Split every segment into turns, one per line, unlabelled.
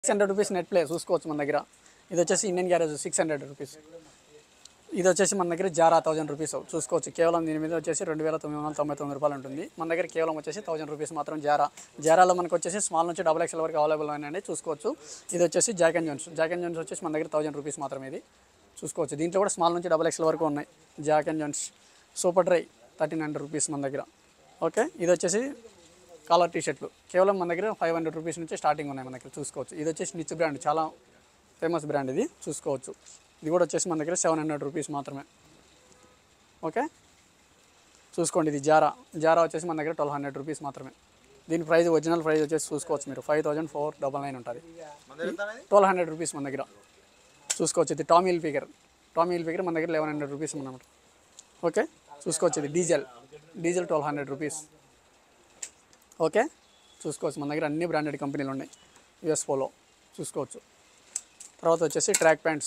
Six hundred rupees Netplay చూసుకోవచ్చు మన దగ్గర ఇది వచ్చేసి Indian Garage six hundred rupees ఇది వచ్చేసి మన దగ్గర జారా థౌసండ్ రూపీస్ చూసుకోవచ్చు కేవలం దీని మీద వచ్చేసి రెండు వేల తొమ్మిది వందల తొంభై తొమ్మిది రూపాయలు ఉంటుంది మన దగ్గర కేవలం వచ్చేసి థౌసండ్ రూపీస్ మాత్రం జారా జారాలో మనకు వచ్చేసి స్మాల్ నుంచి డబల్ ఎక్స్ఎల్ వరకు అవైలబుల్ ఉన్నాయండి చూసుకోవచ్చు ఇది వచ్చేసి Jack and Jones Jack and Jones వచ్చేసి మన దగ్గర థౌసండ్ రూపీస్ మాత్రమే ఇది చూసుకోవచ్చు దీంట్లో కూడా స్మాల్ నుంచి డబల్ ఎక్స్ఎల్ వరకు ఉన్నాయి Jack and Jones super dry thirteen hundred rupees మన దగ్గర ఓకే ఇది వచ్చేసి కాలర్ టీ షర్ట్లు కేవలం మన దగ్గర ఫైవ్ హండ్రెడ్ రూపీస్ నుంచి స్టార్టింగ్ ఉన్నాయి మన దగ్గర చూసుకోవచ్చు ఇది వచ్చేసి నిచ్ బ్రాండ్ చాలా ఫేమస్ బ్రాండ్ ఇది చూసుకోవచ్చు ఇది కూడా వచ్చేసి మన దగ్గర సెవెన్ హండ్రెడ్ రూపీస్ మాత్రమే ఓకే చూసుకోండి ఇది జారా జారా వచ్చేసి మన దగ్గర ట్వెల్వ్ హండ్రెడ్ రూపీస్ మాత్రమే దీని ప్రైస్ ఒరిజినల్ ప్రైస్ వచ్చేసి చూసుకోవచ్చు మీరు five thousand four double nine ఉంటుంది ట్వెల్వ్ హండ్రెడ్ రూపీస్ మన దగ్గర చూసుకోవచ్చు ఇది Tommy Hilfiger Tommy Hilfiger మన దగ్గర లెవెన్ హండ్రెడ్ రూపీస్ అన్నమాట ఓకే చూసుకోవచ్చు ఇది Diesel Diesel twelve hundred rupees okay చూసుకోవచ్చు మన దగ్గర అన్ని బ్రాండెడ్ కంపెనీలు ఉన్నాయి యుఎస్ పోలో చూసుకోవచ్చు తర్వాత వచ్చేసి ట్రాక్ ప్యాంట్స్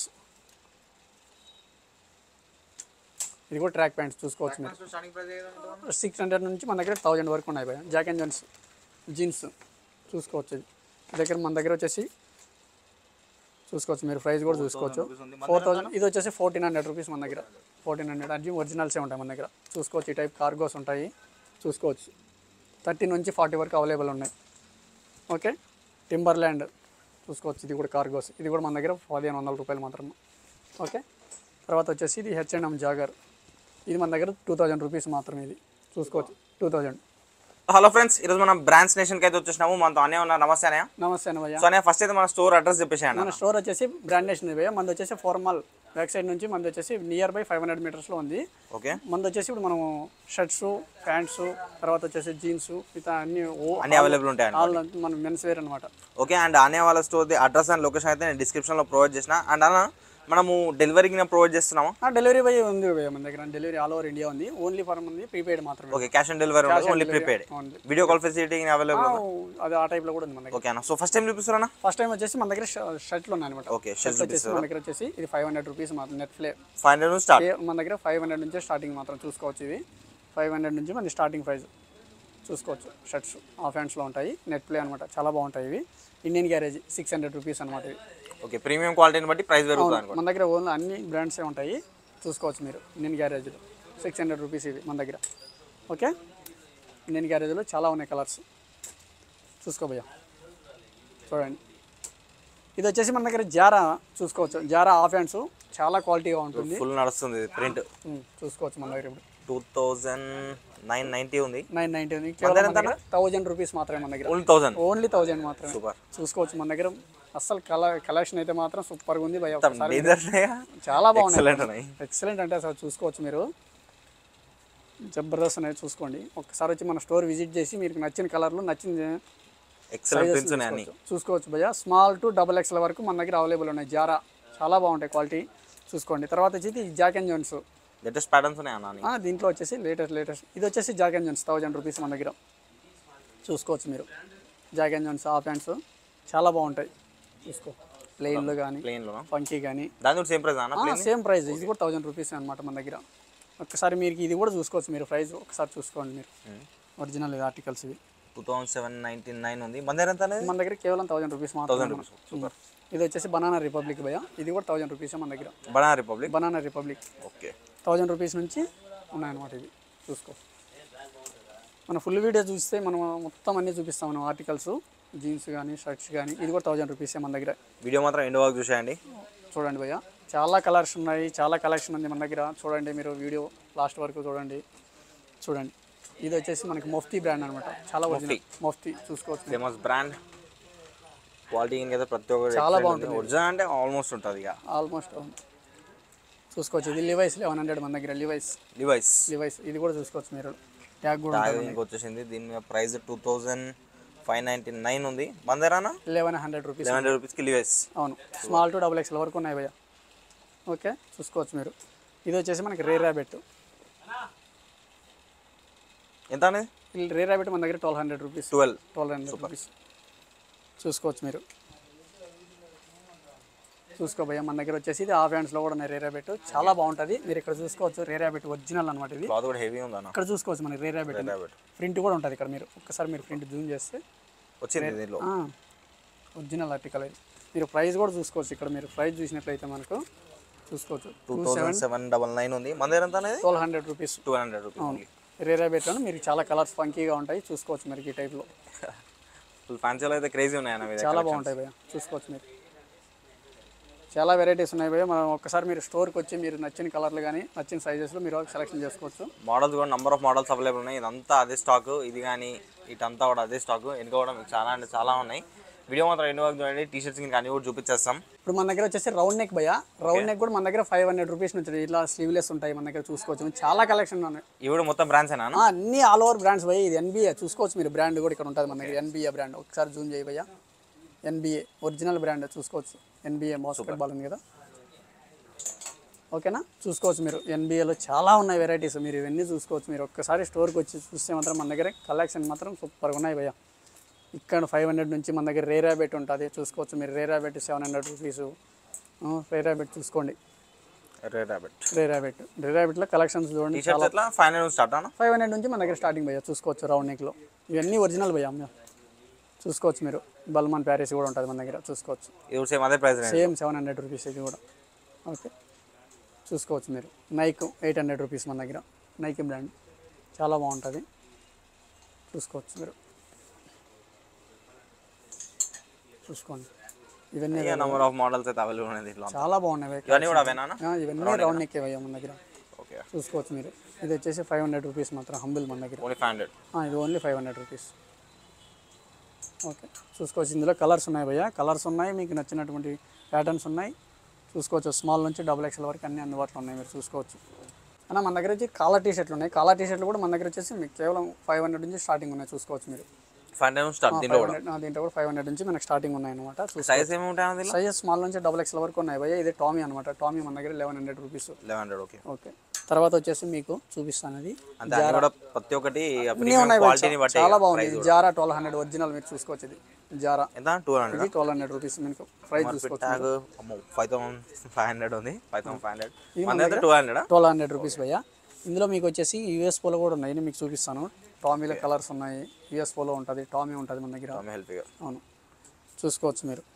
ఇది కూడా ట్రాక్ ప్యాంట్స్ చూసుకోవచ్చు మీరు సిక్స్ హండ్రెడ్ నుంచి మన దగ్గర థౌజండ్ వరకు ఉన్నాయి భయ జాక్ అండ్ జోన్స్ జీన్స్ చూసుకోవచ్చు ఇది దగ్గర మన దగ్గర వచ్చేసి చూసుకోవచ్చు మీరు ప్రైస్ కూడా చూసుకోవచ్చు ఫోర్ థౌసండ్ ఇది వచ్చేసి ఫోర్టీన్ హండ్రెడ్ రూపీస్ మన దగ్గర ఫోర్టీన్ హండ్రెడ్ అన్ని ఒరిజినల్సే ఉంటాయి మన దగ్గర చూసుకోవచ్చు ఈ టైప్ కార్గోస్ ఉంటాయి చూసుకోవచ్చు థర్టీ నుంచి ఫార్టీ వరకు అవైలబుల్ ఉన్నాయి ఓకే టింబర్ ల్యాండ్ చూసుకోవచ్చు ఇది కూడా కార్గోస్ ఇది కూడా మన దగ్గర పదిహేను వందల రూపాయలు మాత్రం ఓకే తర్వాత వచ్చేసి ఇది హెచ్ఎంఎం జాగర్ ఇది మన దగ్గర టూ థౌజండ్ రూపీస్ మాత్రమే ఇది చూసుకోవచ్చు టూ థౌజండ్
హలో ఫ్రెండ్స్ ఈరోజు మనం బ్రాండ్స్ నేషన్ కి అయితే వచ్చేసినాము మనతో అనే ఉన్నారు నమస్తే అన్నయ్య
నమస్తే అన్నయ్య
సో అన్నయ్య ఫస్ట్ అయితే మన స్టోర్ అడ్రస్ చెప్పేసి అన్న
మన స్టోర్ వచ్చేసి బ్రాండేషన్ భయ్య మనది వచ్చేసి ఫార్మల్ బ్యాక్ సైడ్ నుంచి మనది వచ్చేసి నియర్ బై ఫైవ్ హండ్రెడ్ మీటర్స్లో ఉంది
ఓకే
మనది వచ్చేసి ఇప్పుడు మనం షర్ట్స్ ప్యాంట్స్ తర్వాత వచ్చేసి జీన్స్ ఇట్లా అన్ని ఓ-
అన్ని అవైలబుల్ ఉంటాయి అన్న
ఆల్ మనం మెన్స్ వేర్ అనమాట
ఓకే అండ్ అనే వాళ్ళ స్టోర్ అడ్రస్ అండ్ లొకేషన్ అయితే నేను description లో ప్రొవైడ్ చేసిన అండ్ అన్న మనము డెలివరీకి ప్రొవైడ్ చేస్తున్నామా
డెలివరీ బాయ్ ఉంది భయ్య మన దగ్గర డెలివరీ ఆల్ ఓవర్ ఇండియా ఉంది ఓన్లీ ఫర్ ఉంది ప్రీపెయిడ్ మాత్రమే
okay cash on delivery only prepaid
only
video call facility available
అది ఆ టైప్లో కూడా ఉంది మన దగ్గర
ఓకే అన్న సో ఫస్ట్ టైం చూపిస్తారా
ఫస్ట్ టైం వచ్చేసి మన దగ్గర షర్ట్లు ఉన్నాయి అనమాట
ఓకే
షర్ట్స్ వచ్చేసి మన దగ్గర వచ్చేసి ఇది ఫైవ్ హండ్రెడ్ రూపీస్ మాత్రం Netplay
five hundred start
మన దగ్గర ఫైవ్ హండ్రెడ్ నుంచే స్టార్టింగ్ మాత్రం చూసుకోవచ్చు ఇవి ఫైవ్ హండ్రెడ్ నుంచి మన స్టార్టింగ్ ప్రైస్ చూసుకోవచ్చు షర్ట్స్ ఆఫ్ హ్యాండ్స్లో ఉంటాయి నెట్ ప్లే అనమాట చాలా బాగుంటాయి ఇవి Indian Garage six hundred rupees అనమాట ఇవి
ఓకే ప్రీమియం క్వాలిటీని బట్టి ప్రైస్ పెరుగుతుంది అనుకో
మన దగ్గర ఓన్లీ అన్ని బ్రాండ్సే ఉంటాయి చూసుకోవచ్చు మీరు ఇండియన్ గ్యారేజ్లో సిక్స్ హండ్రెడ్ రూపీస్ ఇవి మన దగ్గర ఓకే ఇండియన్ గ్యారేజ్లో చాలా ఉన్నాయి కలర్స్ చూసుకో భయ్యా చూడండి ఇది వచ్చేసి మన దగ్గర జారా చూసుకోవచ్చు జారా ఆఫ్ హ్యాండ్స్ చాలా క్వాలిటీగా ఉంటుంది
ఫుల్ నడుస్తుంది ప్రింట్
ఉమ్, చూసుకోవచ్చు మన దగ్గర ఇప్పుడు
టూ థౌజండ్ నైన్ నైన్టీ ఉంది
నైన్ నైన్టీ ఉంది కేవలం మన దగ్గర థౌజండ్ రూపీస్ మాత్రమే మన దగ్గర
ఓన్లీ థౌసండ్
ఓన్లీ థౌజండ్ మాత్రమే
సూపర్
చూసుకోవచ్చు మన దగ్గర అస్సలు కల కలెక్షన్ అయితే మాత్రం సూపర్గా ఉంది భయ్య ఒకసారి
డేంజర్
చాలా బాగున్నాయి
ఎక్సలెంట్ ఉన్నాయి
ఎక్సలెంట్ అంటే అసలు చూసుకోవచ్చు మీరు జబర్దస్త్ అనేది చూసుకోండి ఒకసారి వచ్చి మన స్టోర్ విజిట్ చేసి మీకు నచ్చిన కలర్లు నచ్చిన
ఎక్సలెంట్ ప్రింట్స్ ఉన్నాయి అన్ని
చూసుకోవచ్చు. చూసుకోవచ్చు భయ్య స్మాల్ టు డబల్ ఎక్స్ఎల్ వరకు మన దగ్గర అవైలబుల్ ఉన్నాయి జారా చాలా బాగుంటాయి క్వాలిటీ చూసుకోండి తర్వాత వచ్చి Jack and Jones
latest patterns ఉన్నాయి అన్న అన్ని.
ఆ, దీంట్లో వచ్చేసి లేటెస్ట్ లేటెస్ట్ ఇది వచ్చేసి Jack and Jones thousand rupees మన దగ్గర చూసుకోవచ్చు మీరు Jack and Jones half hands చాలా బాగుంటాయి చూసుకో ప్లెయిన్లు కానీ
ప్లెయిన్ లోనా
ఫంకీ కానీ
దాని కూడా సేమ్ ప్రైస్ అన్న ప్లెయిన్
సేమ్ ప్రైస్ ఇది కూడా థౌజండ్ రూపీస్ అనమాట మన దగ్గర ఒక్కసారి మీరు ఇది కూడా చూసుకోవచ్చు మీరు ప్రైస్ ఒకసారి చూసుకోండి మీరు ఒరిజినల్ ఆర్టికల్స్ ఇవి
two thousand seven ninety nine ఉంది మన దగ్గర ఎంత అనేది
మన దగ్గర కేవలం థౌజండ్ రూపీస్
థౌసండ్
మాత్రం
రూపీస్ సూపర్
ఇది వచ్చేసి బనానా రిపబ్లిక్ భయ ఇది కూడా థౌజండ్ రూపీస్ మన దగ్గర
Banana Republic
Banana Republic
okay
thousand rupees నుంచి ఉన్నాయన్నమాట ఇవి చూసుకో మన ఫుల్ వీడియో చూస్తే మనం మొత్తం అన్నీ చూపిస్తాం మనం ఆర్టికల్స్ జీన్స్ కానీ షర్ట్స్ కానీ ఇది కూడా థౌజండ్ రూపీసే మన దగ్గర
వీడియో మాత్రం ఎండ్ వరకు చూసేయండి
చూడండి భయ్య చాలా కలర్స్ ఉన్నాయి చాలా కలెక్షన్ ఉంది మన దగ్గర చూడండి మీరు వీడియో లాస్ట్ వరకు చూడండి చూడండి ఇది వచ్చేసి మనకి మొఫ్తీ బ్రాండ్ అనమాట చాలా ఒరిజినల్ మొఫ్తీ చూసుకోవచ్చు మీరు.
ఫేమస్ బ్రాండ్ క్వాలిటీ అయితే ప్రతి ఒక్కటి
చాలా బాగుంటుంది.
ఒరిజినల్ అంటే ఆల్మోస్ట్ ఉంటుంది ఇక
ఆల్మోస్ట్ చూసుకోవచ్చు ఇది లివైస్ లెవెన్ హండ్రెడ్ మన దగ్గర లివైస్
డివైస్
లివైస్ ఇది కూడా చూసుకోవచ్చు మీరు ట్యాగ్ కూడా
ట్యాగ్ దీనికి వచ్చేసింది దీని మీద price two thousand five ninety nine ఉంది మన దగ్గర
eleven hundred rupees
eleven hundred రూపీస్కి డివైస్
అవును స్మాల్ టు డబుల్ ఎక్స్ఎల్ వరకు ఉన్నాయి భయ్య ఓకే చూసుకోవచ్చు మీరు ఇది వచ్చేసి మనకి రే ర్యాబెట్
ఎంత అనేది
రే ర్యాబెట్ మన దగ్గర twelve hundred rupees
twelve
twelve hundred rupees చూసుకోవచ్చు మీరు చూసుకో భయ్య మన దగ్గర వచ్చేసి ఇది హాఫ్ హ్యాండ్స్లో కూడా ఉన్నాయి రే ర్యాబెట్ చాలా బాగుంటుంది మీరు ఇక్కడ చూసుకోవచ్చు రే ర్యాబెట్ ఒరిజినల్ అనమాట ఇది
క్లాత్ కూడా హెవీ ఉంది అన్న
ఇక్కడ చూసుకోవచ్చు మనకి రే ర్యాబెట్
Rabbit.
ప్రింట్ కూడా ఉంటుంది ఇక్కడ మీరు ఒక్కసారి మీరు ప్రింట్ జూమ్ చేస్తే
వచ్చింది దీంట్లో
ఆ, ఒరిజినల్ ఆర్టికల్ ఇది మీరు ప్రైస్ కూడా చూసుకోవచ్చు ఇక్కడ మీరు ప్రైస్ చూసినట్లయితే మనకు చూసుకోవచ్చు
two thousand seven double nine ఉంది మన దగ్గర ఎంత అనేది
twelve hundred rupees
two hundred rupees only
రేరా బెట్లోనే మీరు చాలా కలర్స్ ఫంకీగా ఉంటాయి చూసుకోవచ్చు మీరు ఈ టైప్లో
ఫుల్ ఫ్యాన్సీలో అయితే క్రేజీ ఉన్నాయి అన్న మీ దగ్గర
చాలా బాగుంటాయి భయ్య చూసుకోవచ్చు మీరు చాలా వెరైటీస్ ఉన్నాయి భయ్య మనం ఒక్కసారి మీరు స్టోర్కి వచ్చి మీరు నచ్చిన కలర్లు కానీ నచ్చిన సైజెస్లో మీరు సెలెక్షన్ చేసుకోవచ్చు
మోడల్స్ కూడా నంబర్ ఆఫ్ మోడల్స్ అవైలబుల్ ఉన్నాయి ఇదంతా అదే స్టాక్ ఇది కానీ ఇటంతా కూడా అదే స్టాక్ వెనుక కూడా మీకు చాలా అంటే చాలా ఉన్నాయి వీడియో మాత్రం ఎన్ని వరకు చూడండి టీ షర్ట్స్ ఇంకా అన్ని కూడా చూపించేస్తాం
ఇప్పుడు మన దగ్గర వచ్చేసి రౌండ్ నెక్ భయ్య రౌండ్ నెక్ కూడా మన దగ్గర ఫైవ్ హండ్రెడ్ రూపీస్ నుంచి ఇట్లా స్లీవ్లెస్ ఉంటాయి మన దగ్గర చూసుకోవచ్చు చాలా కలెక్షన్ ఉన్నాయి
ఇవి కూడా మొత్తం బ్రాండ్స్ ఏనా
ఆ, అన్ని ఆల్ ఓవర్ బ్రాండ్స్ భయ్య ఇది ఎన్బిఏ చూసుకోవచ్చు మీరు బ్రాండ్ కూడా ఇక్కడ ఉంటుంది మన దగ్గర ఎన్బిఏ బ్రాండ్ ఒకసారి జూమ్ చేయి భయ్య ఎన్బిఏ ఒరిజినల్ బ్రాండ్ చూసుకోవచ్చు ఎన్బిఏ బాస్కెట్ బాల్ ఉంది కదా ఓకేనా చూసుకోవచ్చు మీరు ఎన్బిఏలో చాలా ఉన్నాయి వెరైటీస్ మీరు ఇవన్నీ చూసుకోవచ్చు మీరు ఒక్కసారి స్టోర్కి వచ్చి చూస్తే మాత్రం మన దగ్గర కలెక్షన్ మాత్రం సూపర్గా ఉన్నాయి భయ్య ఇక్కడ ఫైవ్ హండ్రెడ్ నుంచి మన దగ్గర రే ర్యాబెట్ ఉంటుంది చూసుకోవచ్చు మీరు Rare Rabbit seven hundred rupees Rare Rabbit చూసుకోండి
red rabbit
Rare Rabbit Rare ర్యాబెట్లో కలెక్షన్స్ చూడండి
టీ షర్ట్స్ ఎట్లా ఫైవ్ హండ్రెడ్ స్టార్ట్ అన్న
ఫైవ్ హండ్రెడ్ నుంచి మన దగ్గర స్టార్టింగ్ భయ్య చూసుకోవచ్చు రౌండ్ నెక్లో ఇవన్నీ ఒరిజినల్ భయ్య అమ్మ చూసుకోవచ్చు మీరు బల్మాన్ ప్యారిస్ కూడా ఉంటుంది మన దగ్గర చూసుకోవచ్చు
ఇది కూడా సేమ్ అదే price range
same seven hundred rupees ఇది కూడా ఓకే చూసుకోవచ్చు మీరు నైక్ ఎయిట్ హండ్రెడ్ రూపీస్ మన దగ్గర నైక్ బ్రాండ్ చాలా బాగుంటుంది చూసుకోవచ్చు మీరు చూసుకోండి ఇవన్నీ
నంబర్ ఆఫ్ మోడల్స్ అయితే అవైలబుల్ ఉన్నాయి దీంట్లో
చాలా బాగున్నాయి భయ్య.
ఇవన్నీ కూడా అవేనా అన్న?
ఆ, ఇవన్నీ రౌండ్ నెక్ భయ్య మన దగ్గర
ఓకే
చూసుకోవచ్చు మీరు ఇది వచ్చేసి ఫైవ్ హండ్రెడ్ రూపీస్ మాత్రం హంబుల్ మన దగ్గర
ఓన్లీ ఫైవ్ హండ్రెడ్
ఆ, ఇది only five hundred rupees okay చూసుకోవచ్చు ఇందులో కలర్స్ ఉన్నాయి భయ్య కలర్స్ ఉన్నాయి మీకు నచ్చినటువంటి ప్యాటర్న్స్ ఉన్నాయి చూసుకోవచ్చు స్మాల్ నుంచి డబుల్ ఎక్స్ఎల్ వరకు అన్ని అందుబాటులో ఉన్నాయి మీరు చూసుకోవచ్చు అన్న మన దగ్గర వచ్చి కాలర్ టీ షర్ట్లు ఉన్నాయి కాలర్ టీ షర్ట్లు కూడా మన దగ్గర వచ్చేసి మీకు కేవలం ఫైవ్ హండ్రెడ్ నుంచి స్టార్టింగ్ ఉన్నాయి చూసుకోవచ్చు మీరు
ఫైవ్ హండ్రెడ్ స్టార్ట్ దీంట్లో
ఫైవ్
కూడా
హండ్రెడ్ దీంట్లో కూడా ఫైవ్ హండ్రెడ్ నుంచి మనకి స్టార్టింగ్ ఉన్నాయి అనమాట
సైజ్ ఏమి ఉంటాయి అన్న దీంట్లో
సైజెస్ స్మాల్ నుంచి డబుల్ ఎక్స్ఎల్ వరకు ఉన్నాయి భయ్య ఇది టామీ అనమాట టామీ మన దగ్గర eleven hundred rupees
eleven hundred okay
okay తర్వాత వచ్చేసి మీకు చూపిస్తాను అది
అంటే అన్ని కూడా ప్రతి ఒక్కటి
అన్నీ ఉన్నాయి భయ్య.
క్వాలిటీని బట్టి
చాలా బాగుంది ఇది జారా ట్వెల్వ్ హండ్రెడ్ ఒరిజినల్ మీరు చూసుకోవచ్చు ఇది జారా
ఎంత టూ హండ్రెడ్
ఇది ట్వెల్వ్ హండ్రెడ్ రూపీస్ మీకు ప్రైస్ చూసుకోవచ్చు
ట్యాగ్ అమ్మో ఫైవ్ థౌసండ్ ఫైవ్ హండ్రెడ్ ఉంది ఫైవ్ థౌసండ్ ఫైవ్ హండ్రెడ్ మన దగ్గర two hundred
twelve hundred rupees భయ్య ఇందులో మీకు వచ్చేసి యూఎస్ పోలో కూడా ఉన్నాయి నేను మీకు చూపిస్తాను టామీలో కలర్స్ ఉన్నాయి యూఎస్ పోలో ఉంటుంది టామీ ఉంటుంది మన దగ్గర
హెల్ప్గా
అవును చూసుకోవచ్చు మీరు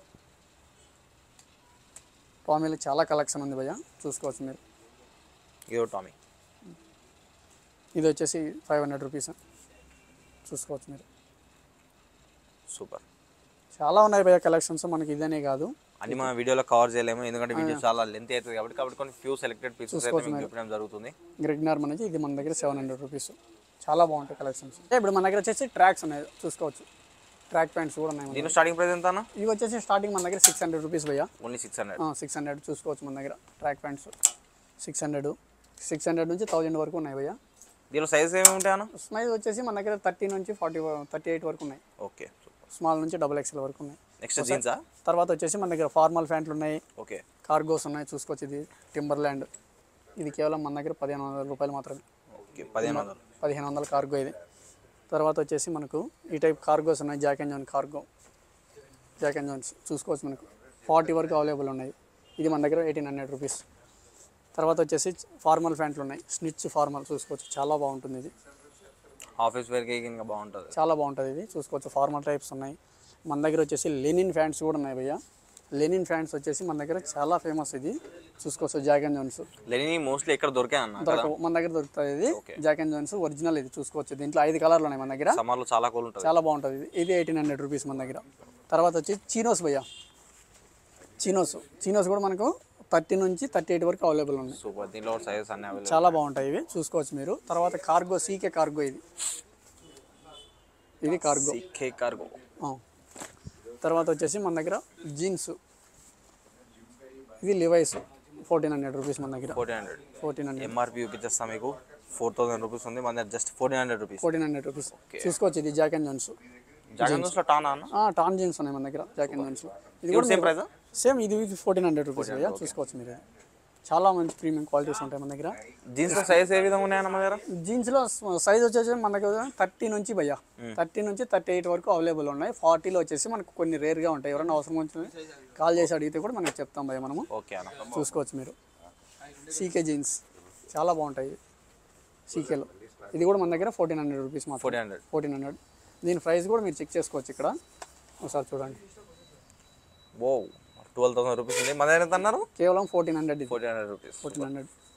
టామీలో చాలా కలెక్షన్ ఉంది భయ్య చూసుకోవచ్చు మీరు
ఇదో టామీ
ఇది వచ్చేసి ఫైవ్ హండ్రెడ్ రూపీస్ చూసుకోవచ్చు మీరు
సూపర్
చాలా ఉన్నాయి భయ్య కలెక్షన్స్ మనకి ఇదనే కాదు
అన్ని మన వీడియోలో కవర్ చేయలేము ఎందుకంటే వీడియో చాలా లెంత్ అవుతుంది కాబట్టి కాబట్టి కొన్ని ఫ్యూ సెలెక్టెడ్ పీసెస్ అయితే మీకు చూపించడం జరుగుతుంది
గ్రెగ్నార్ మనకి ఇది మన దగ్గర సెవెన్ హండ్రెడ్ రూపీస్ చాలా బాగుంటాయి కలెక్షన్స్ ఇప్పుడు మన దగ్గర వచ్చేసి ట్రాక్స్ ఉన్నాయి చూసుకోవచ్చు ట్రాక్ ప్యాంట్స్ కూడా ఉన్నాయి మన
దీని స్టార్టింగ్ ప్రైస్ ఎంత అన్న
ఇవి వచ్చేసి స్టార్టింగ్ మన దగ్గర సిక్స్ హండ్రెడ్ రూపీస్ భయ్య
only six hundred
six hundred చూసుకోవచ్చు మన దగ్గర track pants six hundred six hundred నుంచి థౌజండ్ వరకు ఉన్నాయి భయ్య
దీనిలో సైజ్ ఏమి ఉంటాయి అన్న
స్మైల్ వచ్చేసి మన దగ్గర థర్టీ నుంచి ఫార్టీ థర్టీ ఎయిట్ వరకు ఉన్నాయి
ఓకే
స్మాల్ నుంచి డబుల్ ఎక్స్ఎల్ వరకు ఉన్నాయి
నెక్స్ట్ జీన్సా
తర్వాత వచ్చేసి మన దగ్గర ఫార్మల్ ప్యాంట్లు ఉన్నాయి
ఓకే
కార్గోస్ ఉన్నాయి చూసుకోవచ్చు ఇది టింబర్ ల్యాండ్ ఇది కేవలం మన దగ్గర పదిహేను వందల రూపాయలు మాత్రమే
ఓకే పదిహేను వందలు
పదిహేను వందల కార్గో ఇది తర్వాత వచ్చేసి మనకు ఈ టైప్ కార్గోస్ ఉన్నాయి Jack and Jones cargo Jack and Jones చూసుకోవచ్చు మనకు ఫార్టీ వరకు అవైలబుల్ ఉన్నాయి ఇది మన దగ్గర ఎయిటీన్ హండ్రెడ్ రూపీస్ తర్వాత వచ్చేసి ఫార్మల్ ప్యాంట్లు ఉన్నాయి స్నిచ్ ఫార్మల్ చూసుకోవచ్చు చాలా బాగుంటుంది ఇది
ఆఫీస్ వేర్కి ఇంకా బాగుంటుంది
చాలా బాగుంటుంది ఇది చూసుకోవచ్చు ఫార్మల్ టైప్స్ ఉన్నాయి మన దగ్గర వచ్చేసి లెనిన్ ఫ్యాంట్స్ కూడా ఉన్నాయి భయ్య లెనిన్ ఫ్యాంట్స్ వచ్చేసి మన దగ్గర చాలా ఫేమస్ ఇది చూసుకోవచ్చు జాక్ అండ్ జోన్స్
లెనిని మోస్ట్లీ ఎక్కడ దొరికాయి అన్న
దొరకవు మన దగ్గర దొరుకుతుంది ఇది జాక్ అండ్ జోన్స్ ఒరిజినల్ ఇది చూసుకోవచ్చు దీంట్లో ఐదు కలర్లు ఉన్నాయి మన దగ్గర
సమ్మర్లో చాలా కూల్ ఉంటుంది
చాలా బాగుంటుంది ఇది ఇది ఎయిటీన్ హండ్రెడ్ రూపీస్ మన దగ్గర తర్వాత వచ్చి చీనోస్ భయ్య చీనోస్ చీనోస్ కూడా మనకు థర్టీ నుంచి థర్టీ ఎయిట్ వరకు అవైలబుల్ ఉన్నాయి
సూపర్ దీంట్లో సైజెస్ అన్ని అవైలబుల్
చాలా బాగుంటాయి ఇవి చూసుకోవచ్చు మీరు తర్వాత కార్గో సీకే కార్గో ఇది ఇది కార్గో
సిక్కే కార్గో
ఆ. తర్వాత వచ్చేసి మన దగ్గర జీన్స్ ఇది లివైస్ ఫోర్టీన్ హండ్రెడ్ రూపీస్ మన దగ్గర
fourteen hundred
fourteen hundred
MRP చూపించేస్తాం మీకు ఫోర్ థౌసండ్ రూపీస్ ఉంది మన దగ్గర just fourteen hundred rupees
fourteen hundred rupees చూసుకోవచ్చు ఇది జాక్ అండ్ జోన్స్
జగన్ లో టానా అన్న
టాన్ జీన్స్ ఉన్నాయి మన దగ్గర జాక్ అండ్ జోన్స్ ఇది
ఇది
కూడా
సేమ్ ప్రైస్
సేమ్ ఇది ఫోర్టీన్ హండ్రెడ్ రూపీస్ భయ్యా చూసుకోవచ్చు మీరు చాలా మంచి ప్రీమియం క్వాలిటీస్ ఉంటాయి మన దగ్గర
జీన్స్ సైజ్ ఏ విధంగా ఉన్నాయన్న మన దగ్గర
జీన్స్లో సైజ్ వచ్చేసి మన దగ్గర థర్టీ నుంచి భయ్యా థర్టీ నుంచి థర్టీ ఎయిట్ వరకు అవైలబుల్ ఉన్నాయి ఫార్టీలో వచ్చేసి మనకు కొన్ని రేర్గా ఉంటాయి ఎవరైనా అవసరం వచ్చిన కాల్ చేసి అడిగితే కూడా మనకి చెప్తాం భయ్య మనము
ఓకే అన్న
చూసుకోవచ్చు మీరు సీకే జీన్స్ చాలా బాగుంటాయి సీకేలో ఇది కూడా మన దగ్గర ఫోర్టీన్ హండ్రెడ్ రూపీస్ మాత్రం
ఫోర్టీన్ హండ్రెడ్
ఫోర్టీన్ హండ్రెడ్ దీని ప్రైస్ కూడా మీరు చెక్ చేసుకోవచ్చు ఇక్కడ ఒకసారి చూడండి
ఓ ట్వెల్వ్ థౌసండ్ రూపీస్ ఉంది మన దగ్గర ఎంత అన్నారు
కేవలం ఫోర్టీన్ హండ్రెడ్ ఇది
fourteen hundred rupees
fourteen hundred